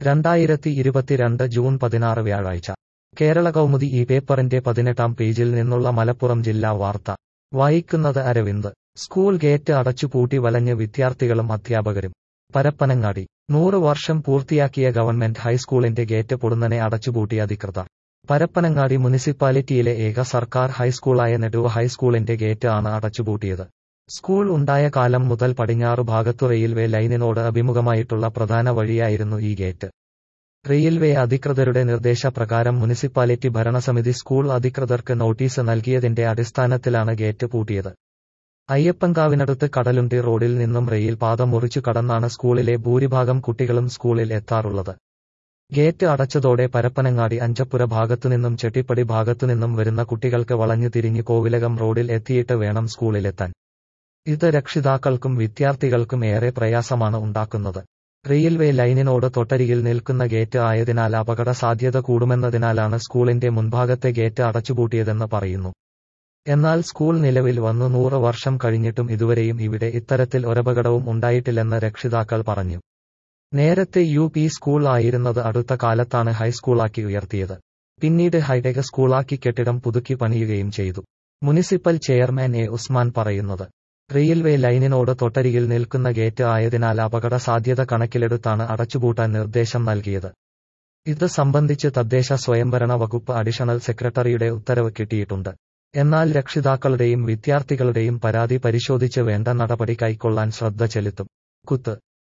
രണ്ടായിരത്തി ഇരുപത്തിരണ്ട് ജൂൺ പതിനാറ് വ്യാഴാഴ്ച കേരള കൗമുദി ഈ പേപ്പറിന്റെ പതിനെട്ടാം പേജിൽ നിന്നുള്ള മലപ്പുറം ജില്ലാ വാർത്ത വായിക്കുന്നത് അരവിന്ദ് സ്കൂൾ ഗേറ്റ് അടച്ചുപൂട്ടി വലഞ്ഞ് വിദ്യാർത്ഥികളും അധ്യാപകരും പരപ്പനങ്ങാടി നൂറ് വർഷം പൂർത്തിയാക്കിയ ഗവൺമെന്റ് ഹൈസ്കൂളിന്റെ ഗേറ്റ് പൊടുന്നനെ അടച്ചുപൂട്ടി അധികൃതർ പരപ്പനങ്ങാടി മുനിസിപ്പാലിറ്റിയിലെ ഏക സർക്കാർ ഹൈസ്കൂളായ നെടുവ ഹൈസ്കൂളിന്റെ ഗേറ്റ് ആണ് അടച്ചുപൂട്ടിയത് സ്കൂൾ ഉണ്ടായ കാലം മുതൽ പടിഞ്ഞാറു ഭാഗത്തു റെയിൽവേ ലൈനിനോട് അഭിമുഖമായിട്ടുള്ള പ്രധാന വഴിയായിരുന്നു ഈ ഗേറ്റ് റെയിൽവേ അധികൃതരുടെ നിർദ്ദേശപ്രകാരം മുനിസിപ്പാലിറ്റി ഭരണസമിതി സ്കൂൾ അധികൃതർക്ക് നോട്ടീസ് നൽകിയതിന്റെ അടിസ്ഥാനത്തിലാണ് ഗേറ്റ് പൂട്ടിയത് അയ്യപ്പൻകാവിനടുത്ത് കടലുണ്ടി റോഡിൽ നിന്നും റെയിൽ പാത മുറിച്ചു കടന്നാണ് സ്കൂളിലെ ഭൂരിഭാഗം കുട്ടികളും സ്കൂളിൽ എത്താറുള്ളത് ഗേറ്റ് അടച്ചതോടെ പരപ്പനങ്ങാടി അഞ്ചപ്പുര ഭാഗത്തുനിന്നും ചെട്ടിപ്പടി ഭാഗത്തുനിന്നും വരുന്ന കുട്ടികൾക്ക് വളഞ്ഞു തിരിഞ്ഞ് കോവിലകം റോഡിൽ എത്തിയിട്ട് വേണം സ്കൂളിലെത്താൻ ഇത് രക്ഷിതാക്കൾക്കും വിദ്യാർത്ഥികൾക്കും ഏറെ പ്രയാസമാണ് ഉണ്ടാക്കുന്നത് റെയിൽവേ ലൈനിനോട് തൊട്ടരികിൽ നിൽക്കുന്ന ഗേറ്റ് ആയതിനാൽ അപകട സാധ്യത കൂടുമെന്നതിനാലാണ് സ്കൂളിന്റെ മുൻഭാഗത്തെ ഗേറ്റ് അടച്ചുപൂട്ടിയതെന്ന് പറയുന്നു എന്നാൽ സ്കൂൾ നിലവിൽ വന്നു നൂറ് വർഷം കഴിഞ്ഞിട്ടും ഇതുവരെയും ഇവിടെ ഇത്തരത്തിൽ ഒരപകടവും ഉണ്ടായിട്ടില്ലെന്ന് രക്ഷിതാക്കൾ പറഞ്ഞു നേരത്തെ യു പി സ്കൂൾ ആയിരുന്നത് അടുത്ത കാലത്താണ് ഹൈസ്കൂളാക്കി ഉയർത്തിയത് പിന്നീട് ഹൈടെക് സ്കൂളാക്കി കെട്ടിടം പുതുക്കി പണിയുകയും ചെയ്തു മുനിസിപ്പൽ ചെയർമാൻ എ ഉസ്മാൻ പറയുന്നത് റെയിൽവേ ലൈനിനോട് തൊട്ടരികിൽ നിൽക്കുന്ന ഗേറ്റ് ആയതിനാൽ അപകട സാധ്യത കണക്കിലെടുത്താണ് അടച്ചുപൂട്ടാൻ നിർദ്ദേശം നൽകിയത് ഇത് സംബന്ധിച്ച് തദ്ദേശ സ്വയംഭരണ വകുപ്പ് അഡീഷണൽ സെക്രട്ടറിയുടെ ഉത്തരവ് കിട്ടിയിട്ടുണ്ട് എന്നാൽ രക്ഷിതാക്കളുടെയും വിദ്യാർത്ഥികളുടെയും പരാതി പരിശോധിച്ച് വേണ്ട നടപടി കൈക്കൊള്ളാൻ ശ്രദ്ധ ചെലുത്തും കുത്ത്